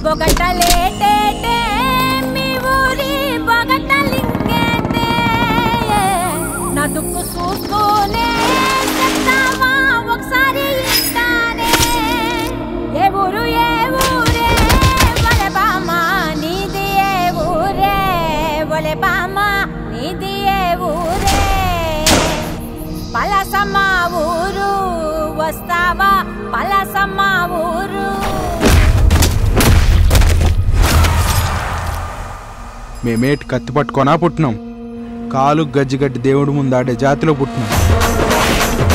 బొగటలేటేటే మీ ఊరి బొగటలింకేటే నా దుక్కు చూస్తూనే చెప్తావా ఒకసారి ఇంటానే ఏ ఊరు ఏ ఊరే ఒలే బామ్మ నీది ఏ ఊరే ఒలే బామ్మ నీది ఏ ఊరే పలసమ్మ ఊరు వస్తావా పలసమ్మ ఊరు మేమేటి కత్తి పట్టుకొనా పుట్టినాం కాలు గజ్జిగడ్డి దేవుడు ముందాడే జాతిలో పుట్టినాం